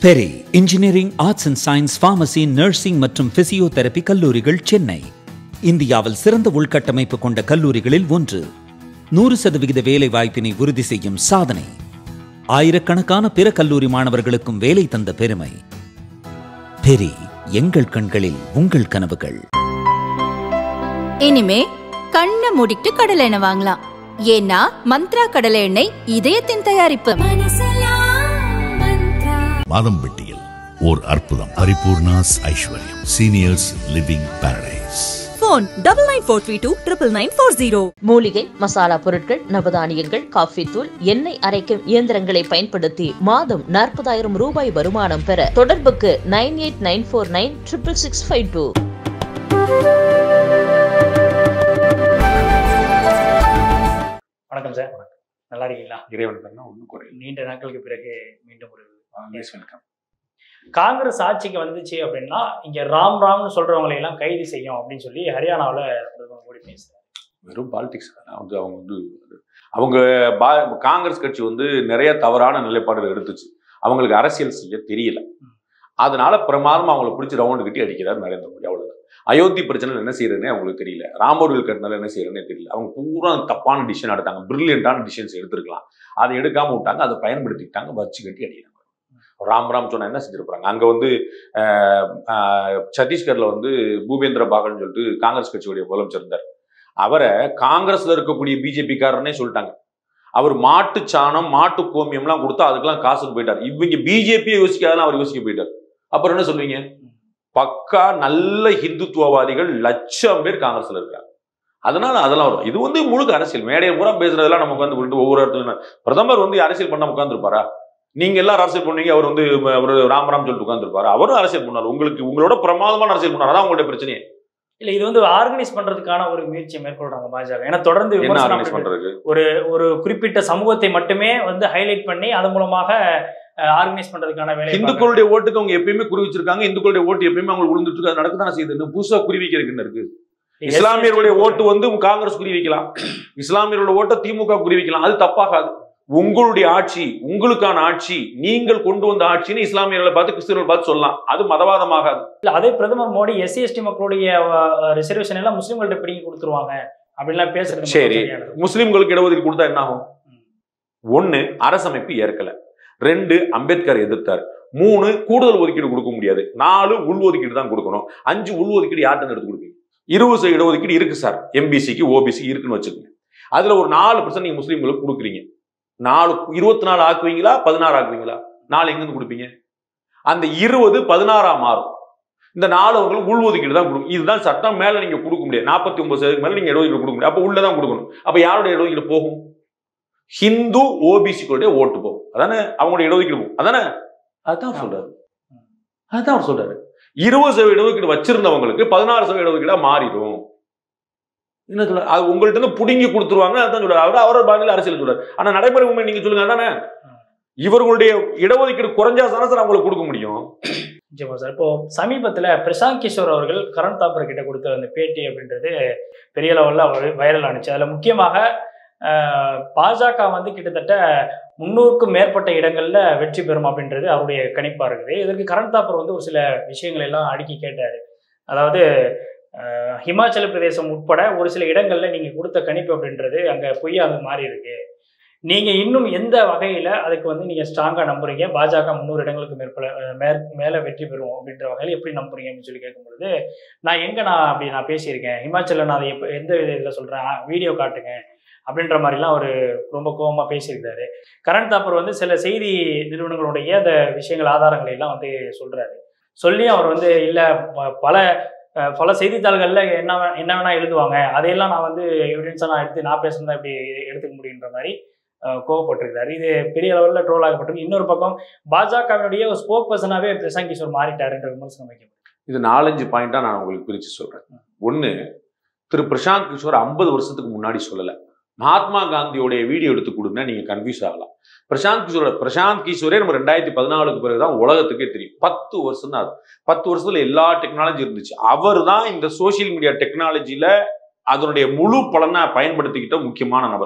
Peri engineering arts and science pharmacy nursing மற்றும் physiotherapy கல்லூரிகள் சென்னை இந்தியாவில் சிறந்த உள்கட்டமைப்பு கொண்ட கல்லூரிகளில் ஒன்று நூறு சதவிகித வேலை வாய்ப்பினை உறுதி செய்யும் சாதனை ஆயிரக்கணக்கான பிற கல்லூரி மாணவர்களுக்கும் வேலை தந்த பெருமை பெரி எங்கள் கண்களில் உங்கள் கனவுகள் இனிமே கண்ணை மூடிட்டு கடலை எண்ணெய் வாங்கலாம் ஏன்னா மந்த்ரா கடலை எண்ணெய் இதயத்தின் தயாரிப்பு மாதம்பட்டியில் ஓர் அற்புதம் பரிபூர்ணாஸ் Aishwaryam seniors living paradise phone double nine four three two triple nine four zero மூலிகை மசாலா பொருட்கள் நவதானியங்கள் காஃபி தூள் எண்ணெய் அரைக்கும் இயந்திரங்களை பயன்படுத்தி மாதம் நாற்பதாயிரம் ரூபாய் வருமானம் பெற தொடர்புக்கு nine eight nine four nine triple six five two வணக்கம் சார் நல்லா இருக்கீங்களா இறைவன் பண்ணா ஒன்றும் குறையும் நீண்ட நாட்களுக்கு பிறகு மீண்டும் ஒரு வெல்கம் காங்கிரஸ் ஆட்சிக்கு வந்துச்சு அப்படின்னா இங்க ராம் ராம்னு சொல்றவங்களை எல்லாம் கைது செய்யும் அப்படின்னு சொல்லி ஹரியானாவுல பிரதமர் மோடி பேசுறாரு வெறும் பாலிடிக்ஸ் வந்து அவங்க வந்து அவங்க பா காங்கிரஸ் கட்சி வந்து நிறைய தவறான நிலைப்பாடுகள் எடுத்துச்சு அவங்களுக்கு அரசியல் செய்ய தெரியல அதனால பிரமாதமா அவங்கள பிடிச்சி ரவுண்டு கட்டி அடிக்கிறார் நரேந்திர மோடி அவ்வளவுதான் அயோத்தி பிரச்சனை என்ன செய்யறதுனே அவங்களுக்கு தெரியல ராமோர்கள் கட்டினால என்ன செய்யறதுனே தெரியல அவங்க பூரா தப்பான டிசிஷன் எடுத்தாங்க பிரில்லியண்டான டிசிஷன்ஸ் எடுத்திருக்கலாம் அதை எடுக்காம விட்டாங்க அதை பயன்படுத்திக்கிட்டாங்க வச்சு கட்டி அடிக்கிறாங்க ராம் ராம் சொன்னா என்ன செஞ்சிருப்பாங்க அங்க வந்து ஆஹ், ஆஹ், சத்தீஸ்கர்ல வந்து பூபேந்திர பாகல்னு சொல்லிட்டு காங்கிரஸ் கட்சியுடைய முதலமைச்சர் இருந்தார் அவரை காங்கிரஸ்ல இருக்கக்கூடிய பிஜேபி காரனே சொல்லிட்டாங்க அவர் மாட்டு சாணம் மாட்டு கோமியம்லாம் கொடுத்தா அதுக்கெல்லாம் காசுக்கு போயிட்டார் இவங்க பிஜேபியை யோசிக்காதெல்லாம் அவர் யோசிக்க போயிட்டார் அப்புறம் என்ன சொல்வீங்க பக்கா நல்ல ஹிந்துத்துவவாதிகள் லட்சம் பேர் காங்கிரஸ்ல இருக்காங்க அதனால அதெல்லாம் வரும் இது வந்து முழுக்க அரசியல் மேடையை பூரா பேசுறதெல்லாம் நமக்கு வந்து விட்டு ஒவ்வொரு இடத்துல பிரதமர் வந்து அரசியல் பண்ண உட்காந்துருப்பாரா நீங்க எல்லாரும் அரசியல் பண்ணீங்க அவர் வந்து அவர் ராமராம் சொல்லிட்டு உட்காந்துருப்பாரு அவரும் அரசியல் பண்ணார் உங்களுக்கு உங்களோட பிரமாதமான அரசியல் பண்ணார் அதான் உங்களுடைய பிரச்சனையே இல்ல இது வந்து ஆர்கனைஸ் பண்றதுக்கான ஒரு முயற்சியை மேற்கொள்றாங்க பாஜக ஏன்னா தொடர்ந்து என்ன விமர்சனம் ஆர்கனைஸ் பண்றதுக்கு ஒரு ஒரு குறிப்பிட்ட சமூகத்தை மட்டுமே வந்து ஹைலைட் பண்ணி அதன் மூலமாக ஆர்கனைஸ் பண்றதுக்கான வேலை இந்துக்களுடைய ஓட்டுக்கு அவங்க எப்பயுமே குறி வச்சிருக்காங்க இந்துக்களுடைய ஓட்டு எப்பயுமே அவங்களுக்கு விழுந்துட்டு இருக்கு அது நடக்கத்தானே செய்யுது இன்னும் புதுசா குறி வைக்கிறதுக்கு என்ன இருக்கு இஸ்லாமியர்களுடைய ஓட்டு வந்து காங்கிரஸ் குறி வைக்கலாம் இஸ்லாமியர்களுடைய ஓட்டை திமுக குறி வைக்கலாம் அது தப்பாகாது உங்களுடைய ஆட்சி உங்களுக்கான ஆட்சி நீங்கள் கொண்டு வந்த ஆட்சின்னு இஸ்லாமியர்களை பார்த்து கிறிஸ்தவர்களை பார்த்து சொல்லலாம் அது மதவாதமாகாது இல்ல அதே பிரதமர் மோடி எஸ்சி எஸ்டி மக்களுடைய ரிசர்வேஷன் எல்லாம் முஸ்லிம்கள்ட்ட பிடிங்கி கொடுத்துருவாங்க அப்படின்லாம் பேசுறது சரி. சரியானது. முஸ்லிம்களுக்கு இடஒதுக்கீடு கொடுத்தா என்ன ஆகும் ஒண்ணு அரசமைப்பு ஏற்கல ரெண்டு அம்பேத்கர் எதிர்த்தார் மூணு கூடுதல் ஒதுக்கீடு கொடுக்க முடியாது நாலு உள் ஒதுக்கீடு தான் கொடுக்கணும் அஞ்சு உள் ஒதுக்கீடு யார்கிட்ட எடுத்து கொடுப்பீங்க இருபது சதவீத இடஒதுக்கீடு இருக்கு சார் எம்பிசிக்கு ஓபிசி இருக்குன்னு வச்சுக்கோங்க அதுல ஒரு நாலு பர்சன்ட் நீங்க முஸ்லீம்களுக்கு கொடுக்குறீங்க நாலு இருபத்தி நாலு ஆக்குவீங்களா பதினாறு ஆக்குவீங்களா நாலு எங்கிருந்து கொடுப்பீங்க அந்த இருபது பதினாறா மாறும் இந்த நாலு அவங்களுக்கு உள் ஒதுக்கீடு தான் கொடுக்கும் இதுதான் சட்டம் மேல நீங்க கொடுக்க முடியாது நாற்பத்தி ஒன்பது சதவீதம் மேல நீங்க இடஒதுக்கீடு கொடுக்க முடியாது அப்ப உள்ளதான் கொடுக்கணும் அப்ப யாருடைய இடஒதுக்கீடு போகும் ஹிந்து ஓபிசிகளுடைய ஓட்டு போகும் அதானே அவங்களுடைய இடஒதுக்கீடு போகும் அதானே அதுதான் சொல்றாரு அதுதான் அவர் சொல்றாரு இருபது சதவீத இடஒதுக்கீடு வச்சிருந்தவங்களுக்கு பதினாறு சதவீத இடஒதுக்கீடா மாறிடும் என்ன சொல்ற அது உங்கள்ட்ட இருந்து புடுங்கி கொடுத்துருவாங்க அதான் சொல்றாரு அவர் அவரோட பாணியில அரசியல் சொல்றாரு ஆனா நடைமுறை உண்மை நீங்க சொல்லுங்க அதானே இவர்களுடைய இடஒதுக்கீடு குறைஞ்சா தானே சார் அவங்களுக்கு கொடுக்க முடியும் நிச்சயமா சார் இப்போ சமீபத்துல பிரசாந்த் கிஷோர் அவர்கள் கரண் தாப்பர் கிட்ட கொடுத்த அந்த பேட்டி அப்படின்றது பெரிய லெவலில் வைரல் ஆனிச்சு அதுல முக்கியமாக ஆஹ், பாஜக வந்து கிட்டத்தட்ட முன்னூறுக்கும் மேற்பட்ட இடங்கள்ல வெற்றி பெறும் அப்படின்றது அவருடைய கணிப்பா இருக்குது இதற்கு கரண் தாப்பர் வந்து ஒரு சில விஷயங்களை எல்லாம் அடுக்கி கேட்டாரு அதாவது ஆஹ், ஹிமாச்சல பிரதேசம் உட்பட ஒரு சில இடங்கள்ல நீங்க கொடுத்த கணிப்பு அப்படின்றது அங்க பொய்யாக மாறி இருக்கு நீங்க இன்னும் எந்த வகையில அதுக்கு வந்து நீங்க ஸ்ட்ராங்கா நம்புறீங்க பாஜக முன்னூறு இடங்களுக்கு மேற்பட மேற் மேல வெற்றி பெறும் அப்படின்ற வகையில் எப்படி நம்புறீங்க அப்படின்னு சொல்லி கேட்கும்பொழுது நான் எங்க நான் அப்படி நான் பேசியிருக்கேன் ஹிமாச்சல்ல நான் அதை எப்ப எந்த விதத்தில் சொல்றேன் வீடியோ காட்டுங்க அப்படின்ற மாதிரிலாம் அவர் ரொம்ப கோபமா பேசியிருக்காரு கரண் தாப்பர் வந்து சில செய்தி நிறுவனங்களுடைய அந்த விஷயங்கள் ஆதாரங்களை எல்லாம் வந்து சொல்றாரு சொல்லி அவர் வந்து இல்ல ப- பல அஹ், பல செய்தித்தாள்கள்ல என்ன வே- என்ன வேணா எழுதுவாங்க அதையெல்லாம் நான் வந்து எவிடன்ஸா நான் எடுத்து நான் பேசுறதா இப்படி எடுத்துக்க முடியுன்ற மாதிரி அஹ், கோவப்பட்டிருக்காரு இது பெரிய லெவலில் ட்ரோல் ஆகப்பட்டிருக்கு இன்னொரு பக்கம் பாஜகவினுடைய ஒரு ஸ்போக் பர்சனாவே பிரசாந்த் கிஷோர் மாறிட்டாருன்ற விமர்சனம் வைக்கப்படுது இது நாலஞ்சு பாயிண்டா நான் உங்களுக்கு பிரிச்சு சொல்றேன் ஒண்ணு திரு பிரசாந்த் கிஷோர் ஐம்பது வருஷத்துக்கு முன்னாடி சொல்லல மகாத்மா காந்தியோடைய வீடியோ எடுத்து கொடுங்க நீங்க கன்ஃபியூஸ் ஆகலாம் பிரசாந்த் கிஷோர் பிரசாந்த் கிஷோரே நம்ம ரெண்டாயிரத்தி பதினாலுக்கு பிறகுதான் உலகத்துக்கே தெரியும் பத்து வருஷம் தான் அது பத்து வருஷத்துல எல்லா டெக்னாலஜி இருந்துச்சு அவர் தான் இந்த சோஷியல் மீடியா டெக்னாலஜில அதனுடைய முழு பலனை பயன்படுத்திக்கிட்ட முக்கியமான நபர்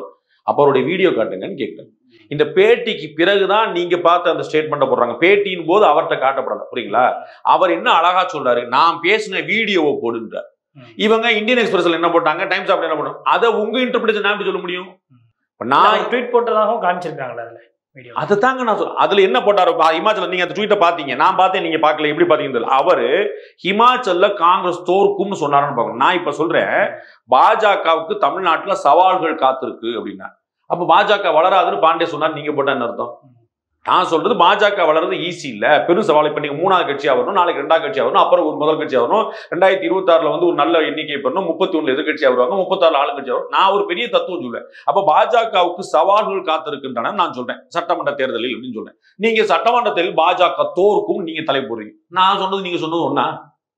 அப்ப அவருடைய வீடியோ காட்டுங்கன்னு கேட்குறேன் இந்த பேட்டிக்கு பிறகுதான் நீங்க பார்த்த அந்த ஸ்டேட்மெண்ட்டை போடுறாங்க பேட்டியின் போது அவர்கிட்ட காட்டப்படல புரியுங்களா அவர் என்ன அழகா சொல்றாரு நான் பேசின வீடியோவை போடுன்றார் ம். இவங்க இந்தியன் எக்ஸ்பிரஸ்ல என்ன போட்டாங்க டைம்ஸ் ஆஃப் என்ன பண்ணும் அதை உங்க இன்டர்பிரேஷன் நான் எப்படி சொல்ல முடியும் இப்ப நான் நான் ட்வீட் போட்டதாகவும் காமிச்சிருக்காங்களா அதுல வீடியோ அதை தாங்க நான் சொல்ல அதுல என்ன போட்டாரு பா- ஹிமாச்சல் நீங்க அந்த ட்வீட்டை பாத்தீங்க நான் பார்த்தேன் நீங்க பார்க்கல எப்படி பாத்தீங்க தெரியல அவரு ஹிமாச்சல்ல காங்கிரஸ் தோற்கும்னு சொன்னாருன்னு பார்க்கணும் நான் இப்ப சொல்றேன் பாஜகவுக்கு தமிழ்நாட்டுல சவால்கள் காத்திருக்கு அப்படின்னா அப்ப பாஜக வளராதுன்னு பாண்டே சொன்னார் நீங்க போட்டா என்ன அர்த்தம் நான் சொல்றது பாஜக வளர்றது ஈஸி இல்ல பெரும் சவால் இப்ப நீங்க மூணாவது கட்சியா வரணும் நாளைக்கு ரெண்டாவது கட்சியா வரணும் அப்புறம் ஒரு முதல் கட்சியா வரணும் ரெண்டாயிரத்தி இருபத்தி ஆறுல வந்து ஒரு நல்ல எண்ணிக்கை பண்ணணும் முப்பத்தி ஒண்ணுல எதிர்கட்சியா வருவாங்க முப்பத்தாறு ஆளுங்கட்சியா வரும் நான் ஒரு பெரிய தத்துவம் சொல்றேன் அப்ப பாஜகவுக்கு சவால்கள் காத்திருக்கின்றன நான் சொல்றேன் சட்டமன்ற தேர்தலில் அப்படின்னு சொல்றேன் நீங்க சட்டமன்றத்தில் பாஜக தோற்கும் நீங்க தலை போடுறீங்க நான் சொன்னது நீங்க சொன்னது ஒண்ணா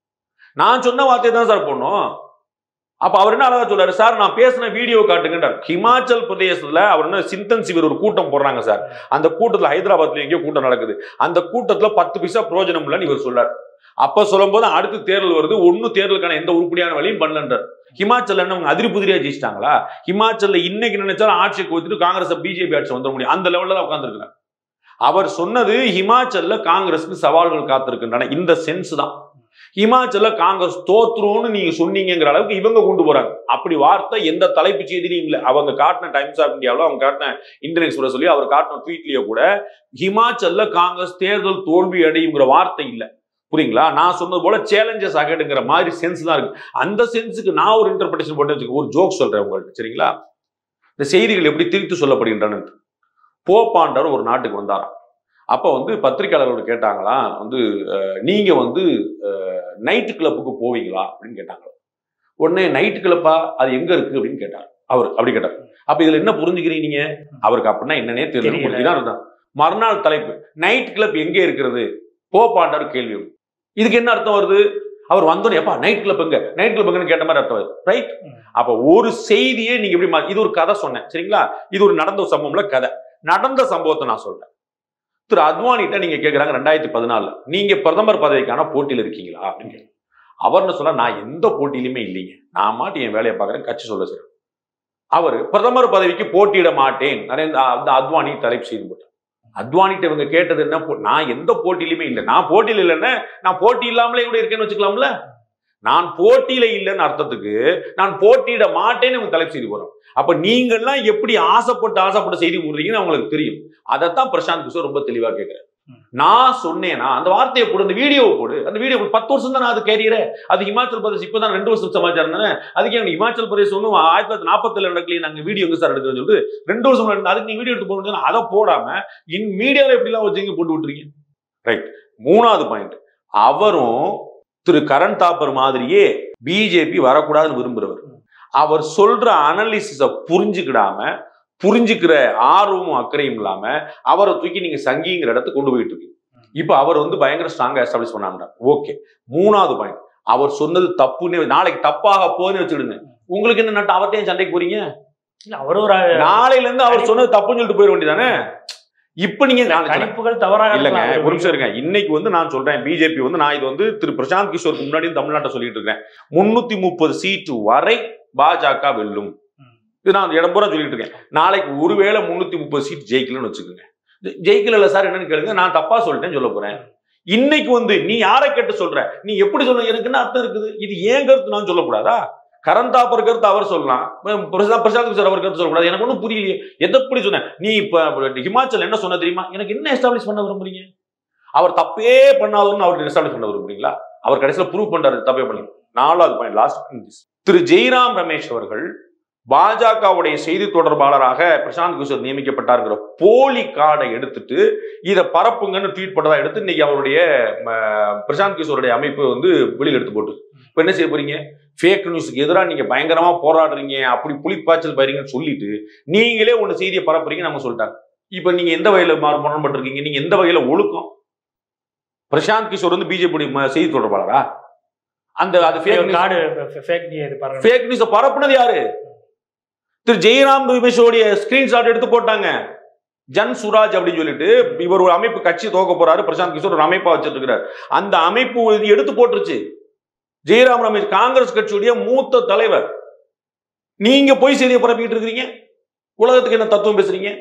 நான் சொன்ன வார்த்தையை தான் சார் போடணும் அப்ப அவர் என்ன அழகா சொல்றாரு சார் நான் பேசின வீடியோ காட்டுங்கன்றார் ஹிமாச்சல் பிரதேசத்துல அவர் என்ன சிந்தன் சிவர் ஒரு கூட்டம் போடுறாங்க சார் அந்த கூட்டத்துல ஹைதராபாத்ல எங்கேயோ கூட்டம் நடக்குது அந்த கூட்டத்துல பத்து பைசா பிரயோஜனம் இல்லைன்னு இவர் சொல்றாரு அப்ப சொல்லும்போது அடுத்து தேர்தல் வருது ஒன்னும் தேர்தலுக்கான எந்த உருப்படியான வழியும் பண்ணலன்றார் ஹிமாச்சல் என்ன அவங்க அதிரி புதிரியா ஜெயிச்சிட்டாங்களா ஹிமாச்சல்ல இன்னைக்கு நினைச்சாலும் ஆட்சியை கொடுத்துட்டு காங்கிரஸ் பிஜேபி ஆட்சி வந்துட முடியும் அந்த லெவல்ல தான் உட்காந்துருக்காங்க அவர் சொன்னது ஹிமாச்சல்ல காங்கிரஸ்க்கு சவால்கள் காத்திருக்கின்றன இந்த சென்ஸ் தான் ஹிமாச்சல்ல காங்கிரஸ் தோத்துரும்னு நீங்க சொன்னீங்கங்கிற அளவுக்கு இவங்க கொண்டு போறாங்க அப்படி வார்த்தை எந்த தலைப்பு செய்திலையும் இல்லை அவங்க காட்டின டைம்ஸ் ஆஃப் இந்தியாவில் அவங்க காட்டின இந்தியன் எக்ஸ்பிரஸ் சொல்லி அவர் காட்டின ட்வீட்லயே கூட ஹிமாச்சல்ல காங்கிரஸ் தேர்தல் தோல்வி அடையுங்கிற வார்த்தை இல்லை புரியுங்களா நான் சொன்னது போல சேலஞ்சஸ் அகடுங்கிற மாதிரி சென்ஸ் தான் இருக்கு அந்த சென்ஸுக்கு நான் ஒரு இன்டர்பிரேஷன் போட்டு வச்சுக்க ஒரு ஜோக் சொல்றேன் உங்கள்ட்ட சரிங்களா இந்த செய்திகள் எப்படி திரித்து சொல்லப்படுகின்றன போப்பாண்டவர் ஒரு நாட்டுக்கு வந்தாராம் அப்போ வந்து பத்திரிகையாளர்கள் கேட்டாங்களாம் வந்து அஹ், நீங்க வந்து நைட்டு கிளப்புக்கு போவீங்களா அப்படின்னு கேட்டாங்க உடனே நைட்டு கிளப்பா அது எங்க இருக்கு அப்படின்னு கேட்டார் அவர் அப்படி கேட்டார் அப்ப இதுல என்ன புரிஞ்சுக்கிறீங்க நீங்க அவருக்கு அப்படின்னா என்னன்னே தெரியல தெரியல. புரிஞ்சுதான் இருந்தான் மறுநாள் தலைப்பு நைட் கிளப் எங்க இருக்கிறது போப்பாண்டார் கேள்வி இதுக்கு என்ன அர்த்தம் வருது அவர் வந்தோடனே எப்பா நைட் கிளப் எங்க நைட் கிளப் எங்கன்னு கேட்ட மாதிரி அர்த்தம் வருது ரைட் ம். அப்ப ஒரு செய்தியே நீங்க எப்படி மா- இது ஒரு கதை சொன்னேன் சரிங்களா இது ஒரு நடந்த ஒரு சம்பவம்ல கதை நடந்த சம்பவத்தை நான் சொல்றேன் திரு அத்வானிட்ட நீங்க கேக்குறாங்க ரெண்டாயிரத்தி பதினாலுல நீங்க பிரதமர் பதவிக்கான போட்டியில இருக்கீங்களா அப்படின்னு கேக்குறாங்க. அவர் என்ன சொல்ல நான் எந்த போட்டியிலுமே இல்லைங்க நான் மாட்டி என் வேலையை பார்க்கறேன் கட்சி சொல்ல சார் அவர் பிரதமர் பதவிக்கு போட்டியிட மாட்டேன் நரேந்திர அந்த அத்வானி தலைப்பு செய்து போட்டார் அத்வானிட்ட இவங்க கேட்டது என்ன போ- நான் எந்த போட்டியிலுமே இல்லை நான் போட்டியில இல்லைன்னா நான் போட்டி இல்லாமலே கூட இருக்கேன்னு வச்சுக்கலாம்ல நான் போட்டியில இல்லைன்னு அர்த்தத்துக்கு நான் போட்டியிட மாட்டேன்னு இவங்க தலைப்பு செய்து போறோம் அப்ப நீங்கள்லாம் எப்படி ஆசைப்பட்டு ஆசைப்பட்டு செய்தி போடுறீங்கன்னு அவங்களுக்கு தெரியும் அதைத்தான் பிரசாந்த் கிஷோர் ரொம்ப தெளிவா கேட்கிறேன் ம். நான் சொன்னேனா அந்த வார்த்தையை போடு அந்த வீடியோவை போடு அந்த வீடியோ பத்து வருஷம் தான் அது கேரியரே அது ஹிமாச்சல் பிரதேஷ் இப்பதான் ரெண்டு வருஷம் சமாச்சாரம் தானே அதுக்கு எனக்கு ஹிமாச்சல் பிரதேஷ் ஒன்றும் ஆயிரத்தி தொள்ளாயிரத்தி நாற்பத்துல நடக்கலையே நாங்க வீடியோ எங்க சார் எடுக்கிறோம்னு சொல்லிட்டு ரெண்டு வருஷம் முன்னாடி அதுக்கு நீ வீடியோ எடுத்து போடுங்க அதை போடாம இன் மீடியாவில் எப்படிலாம் வச்சுங்க போட்டு விட்டுறீங்க ரைட் மூணாவது பாயிண்ட் அவரும் திரு கரண் தாப்பர் மாதிரியே பிஜேபி வரக்கூடாதுன்னு விரும்புறவர் அவர் சொல்ற அனலிசிஸ புரிஞ்சுக்கிடாம புரிஞ்சுக்கிற ஆர்வமும் அக்கறையும் இல்லாம அவரை தூக்கி நீங்க சங்கிங்கிற இடத்துக்கு கொண்டு போயிட்டு இருக்கீங்க இப்ப அவர் வந்து பயங்கர ஸ்ட்ராங்கா எஸ்டாப்ளிஷ் பண்ணாங்க ஓகே மூணாவது பாயிண்ட் அவர் சொன்னது தப்புன்னு நாளைக்கு தப்பாக போகுதுன்னு வச்சுடுங்க உங்களுக்கு என்ன நட்டு அவர்கிட்ட ஏன் சண்டைக்கு போறீங்க இல்ல அவர் ஒரு நாளையில இருந்து அவர் சொன்னது தப்புன்னு சொல்லிட்டு போயிட வேண்டியதானே இப்ப நீங்க நாளைக்கு கணிப்புகள் தவறாக இல்லங்க இருக்கலாம். ஒரு நிமிஷம் இருங்க இன்னைக்கு வந்து நான் சொல்றேன் பிஜேபி வந்து நான் இது வந்து திரு பிரசாந்த் கிஷோருக்கு முன்னாடி தமிழ்நாட்டை சொல்லிட்டு இருக்கேன் முன்னூத்தி முப்பது சீட்டு வரை பாஜக வெல்லும் ம். இது நான் இடம் பூரா சொல்லிட்டு இருக்கேன் நாளைக்கு ஒருவேளை முன்னூத்தி முப்பது சீட் ஜெயிக்கலன்னு வச்சுக்கோங்க ஜெ- ஜெயிக்கல சார் என்னன்னு கேளுங்க நான் தப்பா சொல்லிட்டேன்னு சொல்ல போறேன் இன்னைக்கு வந்து நீ யாரை கேட்டு சொல்ற நீ எப்படி சொல்ற எனக்கு என்ன அர்த்தம் இருக்குது இது ஏன் கருத்து நான் சொல்லக்கூடாதா கரந்தாப்பர் கருத்து அவர் சொல்லலாம் பிரசாந்த் பிரசாந்த் கிஷோர் அவர் கருத்து சொல்லக்கூடாது எனக்கு ஒன்றும் புரியலையே எதை எப்படி சொன்ன நீ இப்ப ஹிமாச்சல் என்ன சொன்ன தெரியுமா எனக்கு என்ன எஸ்டாப்ளிஷ் பண்ண விரும்புறீங்க அவர் தப்பே பண்ணாதோன்னு அவர் எஸ்டாப்ளிஷ் பண்ண விரும்புறீங்களா அவர் கடைசியில ப்ரூவ் பண்றாரு தப்பே பண்ணி நாலாவது பாயிண்ட் லாஸ்ட் திரு ஜெய்ராம் ரமேஷ் அவர்கள் பாஜகவுடைய செய்தி தொடர்பாளராக பிரசாந்த் கிஷோர் நியமிக்கப்பட்டாருங்கிற போலி கார்டை எடுத்துட்டு இதை பரப்புங்கன்னு ட்வீட் பண்ணதா எடுத்து இன்னைக்கு அவருடைய ம, பிரசாந்த் கிஷோருடைய அமைப்பு வந்து வெளியில எடுத்து போட்டு இப்ப என்ன செய்ய போறீங்க ஃபேக் நியூஸ்க்கு எதிராக நீங்க பயங்கரமா போராடுறீங்க அப்படி புலிப்பாய்ச்சல் பாருங்கன்னு சொல்லிட்டு நீங்களே ஒண்ணு செய்தியை பரப்புறீங்க நம்ம சொல்லிட்டாங்க இப்ப நீங்க எந்த வகையில மாறு முரண்பட்டிருக்கீங்க நீங்க எந்த வகையில ஒழுக்கம் பிரசாந்த் கிஷோர் வந்து பிஜேபி செய்தி தொடர்பாளரா அந்த அது fake news- கார்டு ஃபேக் இது பாருங்க ஃபேக் நியூஸ பரப்புனது யாரு திரு ஜெயராம் ரமேஷோடைய ஸ்கிரீன்ஷாட் எடுத்து போட்டாங்க ஜன் சுராஜ் அப்படின்னு சொல்லிட்டு இவர் ஒரு அமைப்பு கட்சி துவக்க போறாரு பிரசாந்த் கிஷோர் ஒரு அமைப்பா வச்சிட்டு இருக்கிறார் அந்த அமைப்பு இது எடுத்து போட்டுருச்சு ஜெயராம் ரமேஷ் காங்கிரஸ் கட்சியுடைய மூத்த தலைவர் நீங்க போய் செய்தியை பரப்பிட்டு இருக்கிறீங்க உலகத்துக்கு என்ன தத்துவம் பேசுறீங்க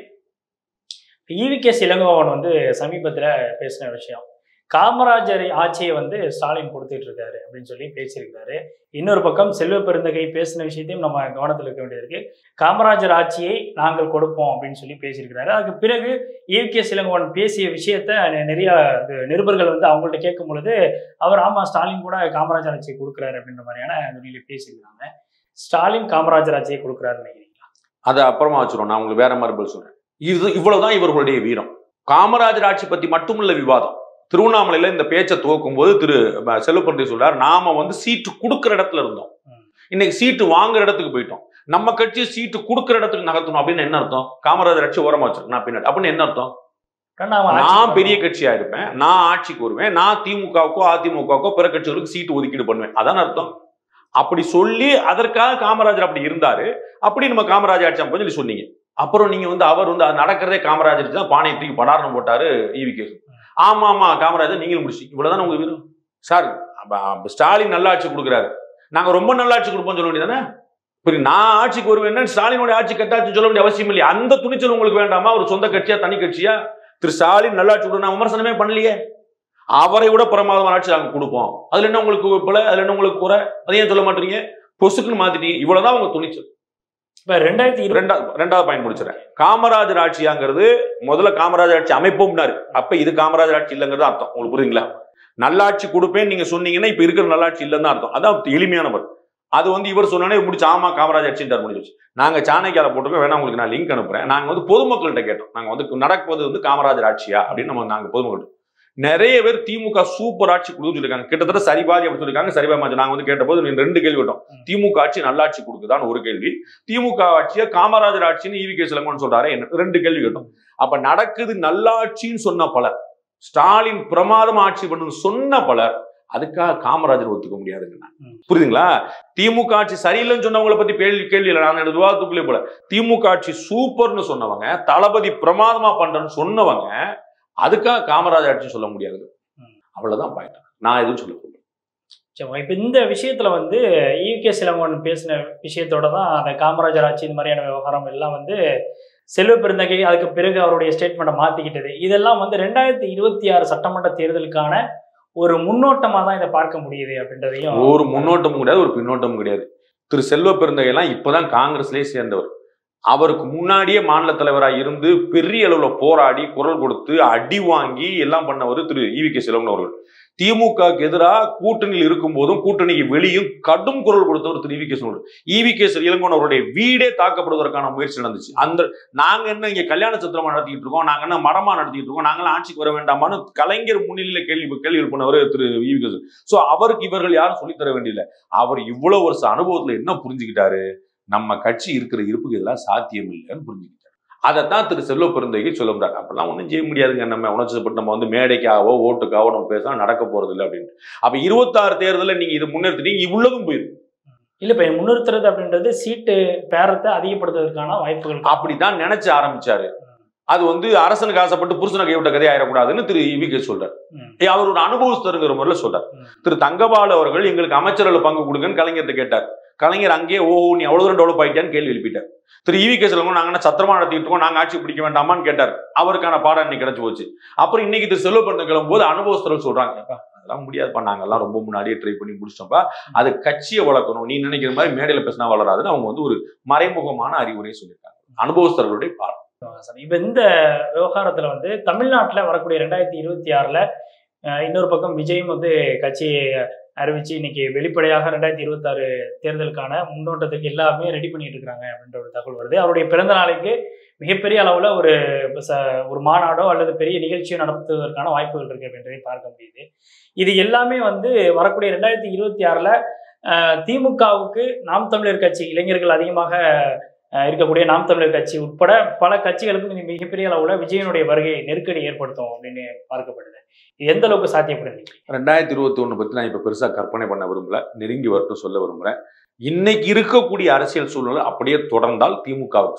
ஈவிகே இளங்கோவன் வந்து சமீபத்தில் பேசின விஷயம் காமராஜர் ஆட்சியை வந்து ஸ்டாலின் கொடுத்துட்டு இருக்காரு அப்படின்னு சொல்லி பேசியிருக்காரு இன்னொரு பக்கம் செல்வ பெருந்தகை பேசின விஷயத்தையும் நம்ம கவனத்தில் இருக்க வேண்டியது இருக்கு காமராஜர் ஆட்சியை நாங்கள் கொடுப்போம் அப்படின்னு சொல்லி பேசியிருக்கிறாரு அதுக்கு பிறகு ஈவிகே இளங்கோவன் பேசிய விஷயத்த நெ- நிறைய இது நிருபர்கள் வந்து அவங்கள்ட்ட கேட்கும் பொழுது அவர் ஆமா ஸ்டாலின் கூட காமராஜர் ஆட்சியை கொடுக்குறாரு அப்படின்ற மாதிரியான துணியில பேசியிருக்காங்க ஸ்டாலின் காமராஜர் ஆட்சியை கொடுக்குறாருன்னு நினைக்கிறீங்களா அதை அப்புறமா வச்சிரும் நான் உங்களுக்கு வேற மாதிரி பதில் சொல்றேன் இது இவ்வளவுதான் இவர்களுடைய வீரம் காமராஜர் ஆட்சி பத்தி மட்டுமில்ல விவாதம் திருவண்ணாமலையில இந்த பேச்சை துவக்கும் போது திரு ம, செல்வப்பிரதி சொல்றார் நாம வந்து சீட்டு கொடுக்கிற இடத்துல இருந்தோம் ம். இன்னைக்கு சீட்டு வாங்குற இடத்துக்கு போயிட்டோம் நம்ம கட்சி சீட்டு கொடுக்கிற இடத்துக்கு நகர்த்தணும் அப்படின்னு என்ன அர்த்தம் காமராஜர் ஆட்சி ஓரமா வச்சிருக்கு நான் பின்னாடி அப்படின்னு என்ன அர்த்தம் ஆனா அவன் ஆட்சி நான் பெரிய கட்சியா இருப்பேன் நான் ஆட்சிக்கு வருவேன் நான் திமுகவுக்கோ அதிமுகவுக்கோ பிற கட்சிகளுக்கு சீட்டு ஒதுக்கீடு பண்ணுவேன் அதான் அர்த்தம் அப்படி சொல்லி அதற்காக காமராஜர் அப்படி இருந்தாரு அப்படி நம்ம காமராஜர் ஆட்சி அமைப்போம்னு சொல்லி சொன்னீங்க அப்புறம் நீங்க வந்து அவர் வந்து அது நடக்கிறதே காமராஜர் தான் பானையை தூக்கி படாரணம் போட்டாரு ஈவி கேஸ் ஆமா ஆமா காமராஜர் நீங்களும் முடிச்சு இவ்வளவுதான் உங்க வீரம் சார் அப்ப- அப்ப ஸ்டாலின் நல்லாட்சி கொடுக்குறாரு நாங்க ரொம்ப நல்லாட்சி கொடுப்போம் சொல்ல வேண்டியதானே இப்ப நான் ஆட்சிக்கு வருவேன்னா ஸ்டாலினோட ஆட்சி கட்டாட்சி சொல்ல வேண்டிய அவசியம் இல்லையா அந்த துணிச்சல் உங்களுக்கு வேண்டாமா ஒரு சொந்த கட்சியா தனி கட்சியா திரு ஸ்டாலின் நல்லாட்சி கொடுக்க நான் விமர்சனமே பண்ணலையே அவரை விட பிரமாதமான ஆட்சி நாங்க கொடுப்போம் அதுல என்ன உங்களுக்கு போல அதுல என்ன உங்களுக்கு குறை அதையும் சொல்ல மாட்டீங்க பொசுக்குன்னு மாத்திட்டீங்க இவ்வளவுதான் உங்க துணிச்சல் இப்ப ரெண்டாயிரத்தி இருபது ரெண்டாவது ரெண்டாவது பாயிண்ட் முடிச்சிடறேன் காமராஜர் ஆட்சியாங்கிறது முதல்ல காமராஜர் ஆட்சி அமைப்போம்னாரு அப்ப இது காமராஜர் ஆட்சி இல்லைங்கிறது அர்த்தம் உங்களுக்கு புரியுதுங்களா நல்லாட்சி கொடுப்பேன் நீங்க சொன்னீங்கன்னா இப்ப இருக்கிற நல்லாட்சி இல்லைன்னு தான் அர்த்தம் அதான் எளிமையான பதில் அது வந்து இவர் சொன்னோடனே முடிச்சு ஆமா காமராஜர் ஆட்சின்னு முடிஞ்சிச்சு நாங்க சாணக்கியால போட்டுருக்கோம் வேணா உங்களுக்கு நான் லிங்க் அனுப்புறேன் நாங்க வந்து பொதுமக்கள்கிட்ட கேட்டோம் நாங்க வந்து நடப்பது வந்து காமராஜர் ஆட்சியா அப்படின்னு நம்ம நாங்க பொதுமக்கள் நிறைய பேர் திமுக சூப்பர் ஆட்சி கொடுத்து சொல்லிருக்காங்க கிட்டத்தட்ட சரிபாதி அப்படி சொல்லிருக்காங்க சரிபாதி மாச்சு நாங்க வந்து கேட்டபோது நீங்க ரெண்டு கேள்வி விட்டோம் திமுக ஆட்சி நல்லாட்சி கொடுக்குதான்னு ஒரு கேள்வி திமுக ஆட்சியை காமராஜர் ஆட்சின்னு ஈவி கே சிலங்கன்னு சொல்றாரு என்ன ரெண்டு கேள்வி கேட்டோம் அப்ப நடக்குது நல்லாட்சின்னு சொன்ன பலர் ஸ்டாலின் பிரமாதம் ஆட்சி பண்ணுன்னு சொன்ன பலர் அதுக்காக காமராஜர் ஒத்துக்க முடியாதுங்க ம். புரியுதுங்களா திமுக ஆட்சி சரியில்லைன்னு சொன்னவங்கள பத்தி கேள்வி கேள்வி இல்லை நான் எனது விவாதத்துக்குள்ளே போல திமுக ஆட்சி சூப்பர்னு சொன்னவங்க தளபதி பிரமாதமா பண்றேன்னு சொன்னவங்க அதுக்காக காமராஜர் ஆட்சி சொல்ல முடியாதுங்க ம். அவ்வளவுதான் பாயிண்ட் நான் எதுவும் சொல்ல போகல. சரி இப்போ இந்த விஷயத்துல வந்து ஈவிகே சிலங்கோன் பேசின விஷயத்தோட தான் அந்த காமராஜர் ஆட்சி இந்த மாதிரியான விவகாரம் எல்லாம் வந்து செல்வ பெருந்தகை அதுக்கு பிறகு அவருடைய ஸ்டேட்மெண்ட்டை மாத்திக்கிட்டது இதெல்லாம் வந்து ரெண்டாயிரத்தி இருபத்தி ஆறு சட்டமன்ற தேர்தலுக்கான ஒரு முன்னோட்டமா தான் இதை பார்க்க முடியுது அப்படின்றதையும் ஒரு முன்னோட்டமும் கிடையாது ஒரு பின்னோட்டமும் கிடையாது திரு செல்வ பெருந்தகைலாம் இப்பதான் காங்கிரஸ்லயே சேர்ந்தவர் அவருக்கு முன்னாடியே மாநில தலைவராக இருந்து பெரிய அளவுல போராடி குரல் கொடுத்து அடி வாங்கி எல்லாம் பண்ணவர் திரு ஈவி கே செல்வன் அவர்கள் திமுகவுக்கு எதிராக கூட்டணியில் இருக்கும் போதும் கூட்டணிக்கு வெளியும் கடும் குரல் கொடுத்தவர் Thiru EV K Selvan EV K Elangovan அவருடைய வீடே தாக்கப்படுவதற்கான முயற்சி நடந்துச்சு அந்த நாங்க என்ன இங்க கல்யாண சத்திரமா நடத்திட்டு இருக்கோம் நாங்க என்ன மடமா நடத்திட்டு இருக்கோம் நாங்களாம் ஆட்சிக்கு வர வேண்டாமான்னு கலைஞர் முன்னிலையில கேள்வி கேள்வி எழுப்பினவர் திரு ஈவி கே சோ அவருக்கு இவர்கள் யாரும் சொல்லித் தர வேண்டியதில்லை அவர் இவ்வளவு வருஷ அனுபவத்துல என்ன புரிஞ்சுக்கிட்டாரு நம்ம கட்சி இருக்கிற இருப்புக்கு இதெல்லாம் சாத்தியம் இல்லைன்னு புரிஞ்சுக்கிட்டாரு அதைத்தான் திரு செல்வ பெருந்தகை சொல்லுறாரு அப்பெல்லாம் ஒன்றும் செய்ய முடியாதுங்க நம்ம உணர்ச்சிப்பட்டு நம்ம வந்து மேடைக்காகவோ ஓட்டுக்காகவோ நம்ம பேச நடக்க போறது இல்லை அப்படின்னு அப்ப இருபத்தாறு தேர்தலில் நீங்க இது முன்னெடுத்துட்டீங்க உள்ளதும் போயிடும் இல்ல இப்ப முன்னிறுத்துறது அப்படின்றது சீட்டு பேரத்தை அதிகப்படுத்துவதற்கான வாய்ப்புகள் அப்படித்தான் நினைச்சு ஆரம்பிச்சாரு அது வந்து அரசனுக்கு ஆசைப்பட்டு புருஷனை கைவிட்ட கதை ஆயிடக்கூடாதுன்னு திரு இவி கே சொல்றாரு ம். ஏய், அவர் ஒரு அனுபவஸ்தருங்கிற முறையில் சொல்றார் ம். திரு தங்கபாலு அவர்கள் எங்களுக்கு அமைச்சர்கள் பங்கு கொடுங்கன்னு கலைஞர்கிட்ட கேட்டார் கலைஞர் அங்கேயே ஓ நீ அவ்வளவு தூரம் டெவலப் ஆயிட்டான்னு கேள்வி எழுப்பிட்டார் திரு இவி கே செல்வம் நாங்க என்ன சத்திரமா நடத்திட்டு இருக்கோம் நாங்க ஆட்சி பிடிக்க வேண்டாமான்னு கேட்டார் அவருக்கான பாடம் இன்னைக்கு கிடைச்சு போச்சு அப்புறம் இன்னைக்கு திரு செல்வ பிறந்த கிளம்பும்போது அனுபவஸ்தர்கள் சொல்றாங்க "ஏப்பா, அதெல்லாம் முடியாதுப்பா நாங்கெல்லாம் ரொம்ப முன்னாடியே ட்ரை பண்ணி முடிச்சிட்டோம்ப்பா அது கட்சியை வளர்க்கணும் நீ நினைக்கிற மாதிரி மேடையில பேசினா வளராதுன்னு அவங்க வந்து ஒரு மறைமுகமான அறிவுரை சொல்லியிருக்காங்க அனுபவஸ்தர்களுடைய பாடம் சார் இப்ப இந்த விவகாரத்துல வந்து தமிழ்நாட்டுல வரக்கூடிய ரெண்டாயிரத்தி இருபத்தி ஆறுல அஹ், இன்னொரு பக்கம் விஜயும் வந்து கட்சியை அறிவிச்சு இன்னைக்கு வெளிப்படையாக ரெண்டாயிரத்தி இருபத்தாறு தேர்தலுக்கான முன்னோட்டத்துக்கு எல்லாமே ரெடி பண்ணிட்டு இருக்காங்க அப்படின்ற ஒரு தகவல் வருது அவருடைய பிறந்த நாளைக்கு மிகப்பெரிய அளவுல ஒரு ச- ஒரு மாநாடோ அல்லது பெரிய நிகழ்ச்சியோ நடத்துவதற்கான வாய்ப்புகள் இருக்கு அப்படின்றதை பார்க்க முடியுது இது எல்லாமே வந்து வரக்கூடிய ரெண்டாயிரத்தி இருபத்தி ஆறுல அஹ், திமுகவுக்கு நாம் தமிழர் கட்சி இளைஞர்கள் அதிகமாக அஹ் இருக்கக்கூடிய நாம் தமிழர் கட்சி உட்பட பல கட்சிகளுக்கும் இது மிகப்பெரிய அளவுல விஜயனுடைய வருகை நெருக்கடி ஏற்படுத்தும் அப்படின்னு பார்க்கப்படுது இது எந்த அளவுக்கு சாத்தியப்படுது ரெண்டாயிரத்தி இருபத்தி ஒண்ணு பத்தி நான் இப்ப பெருசா கற்பனை பண்ண விரும்பல நெருங்கி வரட்டும் சொல்ல விரும்புறேன் இன்னைக்கு இருக்கக்கூடிய அரசியல் சூழ்நிலை அப்படியே தொடர்ந்தால் திமுகவுக்கு சாதகம்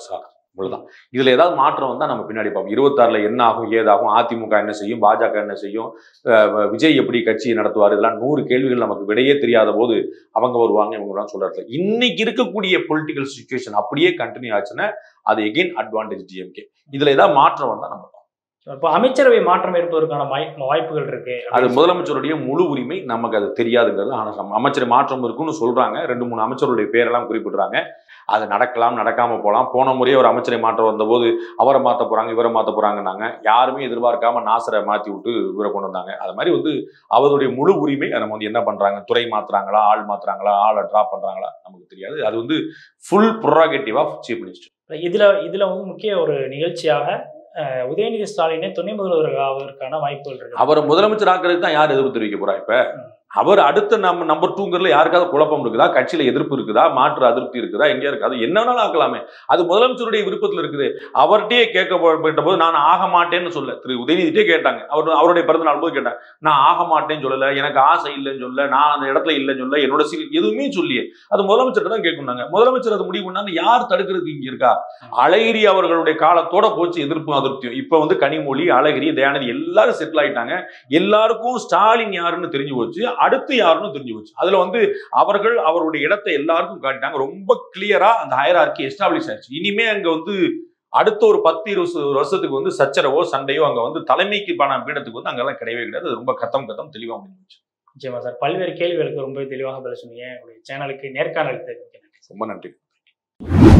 இவ்வளவுதான் இதுல ஏதாவது மாற்றம் வந்தா நம்ம பின்னாடி பார்ப்போம் இருபத்தாறுல என்ன ஆகும் ஏதாகும் அதிமுக என்ன செய்யும் பாஜக என்ன செய்யும் அஹ் விஜய் எப்படி கட்சியை நடத்துவார் இதெல்லாம் நூறு கேள்விகள் நமக்கு விடையே தெரியாத போது அவங்க வருவாங்க இவங்க வருவாங்க சொல்றாரு இன்னைக்கு இருக்கக்கூடிய பொலிட்டிக்கல் சுச்சுவேஷன் அப்படியே கண்டினியூ ஆச்சுன்னா அது எகெயின் அட்வான்டேஜ் டிஎம்கே இதுல ஏதாவது மாற்றம் வந்தா நம்ம இப்போ அமைச்சரவை மாற்றம் இருப்பதற்கான வாய்- வாய்ப்புகள் இருக்கு அது முதலமைச்சருடைய முழு உரிமை நமக்கு அது தெரியாதுங்கிறது ஆனால் நம்ம அமைச்சர் மாற்றம் இருக்குன்னு சொல்றாங்க ரெண்டு மூணு அமைச்சருடைய பேரெல்லாம் குறிப்பிடுறாங்க அது நடக்கலாம் நடக்காம போகலாம் போன முறையே ஒரு அமைச்சரை மாற்றம் வந்தபோது அவரை மாற்ற போறாங்க இவரை மாற்ற போறாங்கன்னாங்க யாருமே எதிர்பார்க்காம நாசரை மாத்தி விட்டு இவரை கொண்டு வந்தாங்க அது மாதிரி வந்து அவருடைய முழு உரிமை அதை நம்ம வந்து என்ன பண்றாங்க துறை மாத்துறாங்களா ஆள் மாத்துறாங்களா ஆளை ட்ராப் பண்றாங்களா நமக்கு தெரியாது அது வந்து full prerogative of chief minister இதுல இதுல வந்து முக்கிய ஒரு நிகழ்ச்சியாக அஹ், உதயநிதி ஸ்டாலினே துணை முதல்வர் ஆவதற்கான வாய்ப்புகள் இருக்கு அவரை முதலமைச்சர் ஆக்குறதுக்கு தான் யார் எதிர்ப்பு தெரிவிக்க போறா இப்ப அவர் அடுத்த நம்ம நம்பர் டூங்கிறதுல யாருக்காவது குழப்பம் இருக்குதா கட்சியில எதிர்ப்பு இருக்குதா மாற்று அதிருப்தி இருக்குதா எங்க இருக்கு அது என்ன வேணாலும் ஆக்கலாமே அது முதலமைச்சருடைய விருப்பத்துல இருக்குது அவர்கிட்டயே கேட்கப்பட்ட போது நான் ஆக மாட்டேன்னு சொல்ல திரு உதயநிதிட்டே கேட்டாங்க அவர் அவருடைய பிறந்த நாள் போது கேட்டாங்க நான் ஆக மாட்டேன்னு சொல்லல எனக்கு ஆசை இல்லைன்னு சொல்ல நான் அந்த இடத்துல இல்லைன்னு சொல்ல என்னோட சீல் எதுவுமே சொல்லியே அது முதலமைச்சர் தான் கேட்கணுங்க முதலமைச்சர் அது முடிவு பண்ணா யார் தடுக்கிறதுக்கு இங்க இருக்கா அழகிரி அவர்களுடைய காலத்தோட போச்சு எதிர்ப்பும் அதிருப்தியும் இப்ப வந்து கனிமொழி அழகிரி தயாநிதி எல்லாரும் செட்டில் ஆயிட்டாங்க எல்லாருக்கும் ஸ்டாலின் யாருன்னு தெரிஞ்சு போச்சு அடுத்து யாருன்னு தெரிஞ்சு போச்சு அதுல வந்து அவர்கள் அவருடைய இடத்தை எல்லாருக்கும் காட்டிட்டாங்க ரொம்ப கிளியரா அந்த ஹயரார்கி எஸ்டாப்ளிஷ் ஆயிடுச்சு இனிமே அங்க வந்து அடுத்த ஒரு பத்து இருபது வருஷத்துக்கு வந்து சச்சரவோ சண்டையோ அங்க வந்து தலைமைக்கு பண பீடத்துக்கு வந்து அங்கெல்லாம் கிடையவே கிடையாது அது ரொம்ப கத்தம் கத்தம் தெளிவா முடிஞ்சு நிச்சயமா சார் பல்வேறு கேள்விகளுக்கு ரொம்ப தெளிவாக பதில் சொன்னீங்க உங்களுடைய சேனலுக்கு நேர்காணல் தெரிவிக்கிறேன் ரொம்ப நன்றி